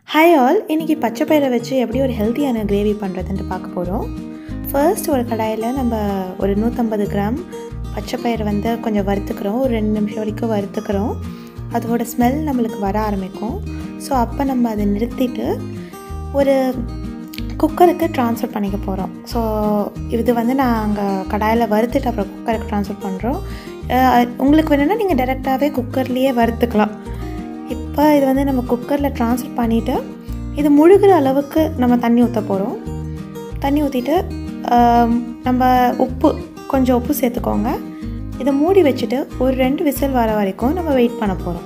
hi all இன்றைக்கி பச்சை பயிரை வச்சு எப்படி ஒரு ஹெல்த்தியான கிரேவி பண்ணுறதுன்ட்டு பார்க்க போகிறோம் ஃபர்ஸ்ட் ஒரு கடாயில் நம்ம ஒரு நூற்றம்பது கிராம் பச்சை பயிரை வந்து கொஞ்சம் வறுத்துக்கிறோம் ஒரு ரெண்டு நிமிஷம் வரைக்கும் வறுத்துக்கிறோம் அதோட ஸ்மெல் நம்மளுக்கு வர ஆரம்பிக்கும் ஸோ அப்போ நம்ம அதை நிறுத்திட்டு ஒரு குக்கருக்கு ட்ரான்ஸ்ஃபர் பண்ணிக்க போகிறோம் ஸோ இது வந்து நாங்கள் கடாயில் வறுத்துட்டு அப்புறம் குக்கருக்கு ட்ரான்ஸ்ஃபர் பண்ணுறோம் உங்களுக்கு வேணும்னா நீங்கள் டேரெக்டாகவே குக்கர்லேயே வறுத்துக்கலாம் இப்போ இது வந்து நம்ம குக்கரில் ட்ரான்ஸ்ஃபர் பண்ணிவிட்டு இது முழுகிற அளவுக்கு நம்ம தண்ணி ஊற்ற போகிறோம் தண்ணி ஊற்றிட்டு நம்ம உப்பு கொஞ்சம் உப்பு சேர்த்துக்கோங்க இதை மூடி வச்சுட்டு ஒரு ரெண்டு விசில் வர வரைக்கும் நம்ம வெயிட் பண்ண போகிறோம்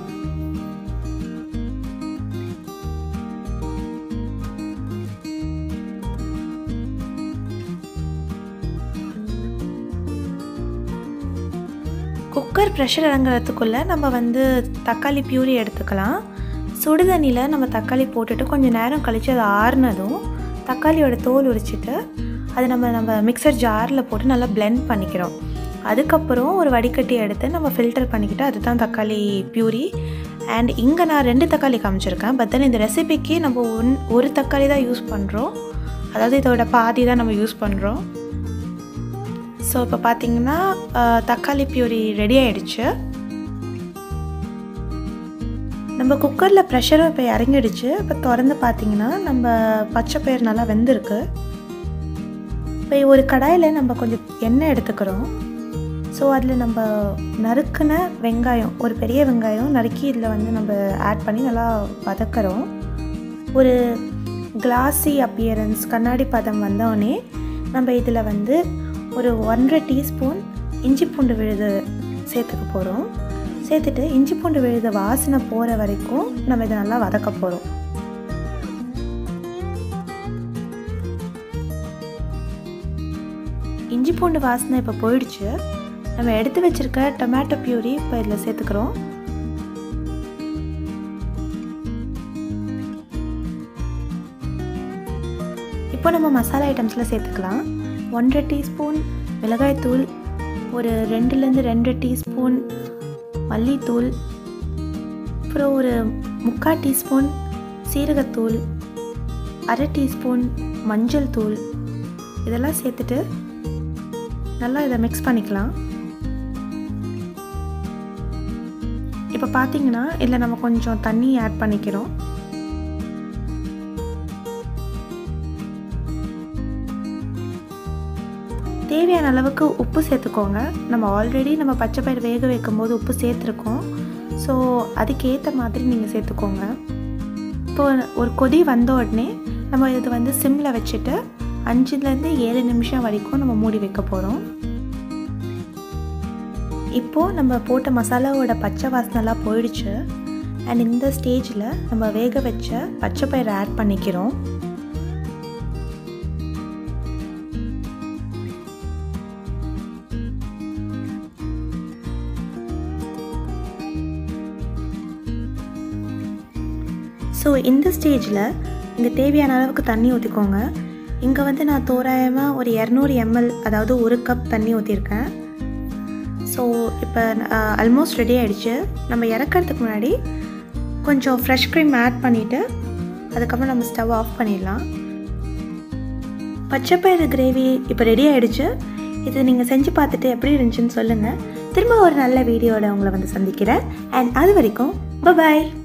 குக்கர் ப்ரெஷர் இறங்குறதுக்குள்ளே நம்ம வந்து தக்காளி பியூரி எடுத்துக்கலாம் சுடு தண்ணியில் நம்ம தக்காளி போட்டுட்டு கொஞ்சம் நேரம் கழித்து அது ஆறுனதும் தக்காளியோட தோல் உரிச்சிட்டு அதை நம்ம நம்ம மிக்சர் ஜாரில் போட்டு நல்லா பிளெண்ட் பண்ணிக்கிறோம் அதுக்கப்புறம் ஒரு வடிகட்டி எடுத்து நம்ம ஃபில்டர் பண்ணிக்கிட்டு அதுதான் தக்காளி பியூரி அண்ட் இங்கே நான் ரெண்டு தக்காளி காமிச்சிருக்கேன் பட் தென் இந்த ரெசிபிக்கு நம்ம ஒன் ஒரு தக்காளி தான் யூஸ் பண்ணுறோம் அதாவது இதோட பாதி தான் நம்ம யூஸ் பண்ணுறோம் ஸோ இப்போ பார்த்தீங்கன்னா தக்காளி பியூரி ரெடி ஆகிடுச்சு நம்ம குக்கரில் ப்ரெஷரும் இப்போ இறங்கிடுச்சு இப்போ திறந்து பார்த்தீங்கன்னா நம்ம பச்சை பயிர் நல்லா வெந்திருக்கு இப்போ ஒரு கடாயில் நம்ம கொஞ்சம் எண்ணெய் எடுத்துக்கிறோம் ஸோ அதில் நம்ம நறுக்குன வெங்காயம் ஒரு பெரிய வெங்காயம் நறுக்கி இதில் வந்து நம்ம ஆட் பண்ணி நல்லா வதக்கிறோம் ஒரு கிளாஸி அப்பியரன்ஸ் கண்ணாடி பதம் வந்தோடனே நம்ம இதில் வந்து ஒரு ஒன்றரை டீஸ்பூன் இஞ்சி பூண்டு விழுது சேர்த்துக்க போகிறோம் சேர்த்துட்டு இஞ்சி பூண்டு விழுத வாசனை போகிற வரைக்கும் நம்ம இதை நல்லா வதக்க போகிறோம் இஞ்சி பூண்டு வாசனை இப்போ போயிடுச்சு நம்ம எடுத்து வச்சுருக்க டொமேட்டோ பியூரி இப்போ இதில் சேர்த்துக்கிறோம் இப்போ நம்ம மசாலா ஐட்டம்ஸில் சேர்த்துக்கலாம் ஒன்றரை டீஸ்பூன் மிளகாய்த்தூள் ஒரு ரெண்டுலேருந்து ரெண்டு டீஸ்பூன் மல்லித்தூள் அப்புறம் ஒரு முக்கால் டீஸ்பூன் சீரகத்தூள் அரை டீஸ்பூன் மஞ்சள் தூள் இதெல்லாம் சேர்த்துட்டு நல்லா இதை மிக்ஸ் பண்ணிக்கலாம் இப்போ பார்த்தீங்கன்னா இதில் நம்ம கொஞ்சம் தண்ணி ஆட் பண்ணிக்கிறோம் தேவையான அளவுக்கு உப்பு சேர்த்துக்கோங்க நம்ம ஆல்ரெடி நம்ம பச்சை பயிர் வேக வைக்கும் போது உப்பு சேர்த்துருக்கோம் ஸோ அதுக்கேற்ற மாதிரி நீங்கள் சேர்த்துக்கோங்க இப்போ ஒரு கொதி வந்த உடனே நம்ம இது வந்து சிம்மில் வச்சுட்டு அஞ்சுலேருந்து ஏழு நிமிஷம் வரைக்கும் நம்ம மூடி வைக்க போகிறோம் இப்போது நம்ம போட்ட மசாலாவோட பச்சை வாசனைலாம் போயிடுச்சு அண்ட் இந்த ஸ்டேஜில் நம்ம வேக வச்ச பச்சை பயிரை ஆட் பண்ணிக்கிறோம் ஸோ இந்த ஸ்டேஜில் இங்கே தேவையான அளவுக்கு தண்ணி ஊற்றிக்கோங்க இங்கே வந்து நான் தோராயமாக ஒரு இரநூறு எம்எல் அதாவது ஒரு கப் தண்ணி ஊற்றிருக்கேன் ஸோ இப்போ ஆல்மோஸ்ட் ரெடி ஆகிடுச்சு நம்ம இறக்கிறதுக்கு முன்னாடி கொஞ்சம் ஃப்ரெஷ் க்ரீம் ஆட் பண்ணிவிட்டு அதுக்கப்புறம் நம்ம ஸ்டவ் ஆஃப் பண்ணிடலாம் பச்சைப்பயிறு கிரேவி இப்போ ரெடி ஆகிடுச்சு இது நீங்கள் செஞ்சு பார்த்துட்டு எப்படி இருந்துச்சுன்னு சொல்லுங்கள் திரும்ப ஒரு நல்ல வீடியோவில் உங்களை வந்து சந்திக்கிறேன் அண்ட் அது வரைக்கும் பாய்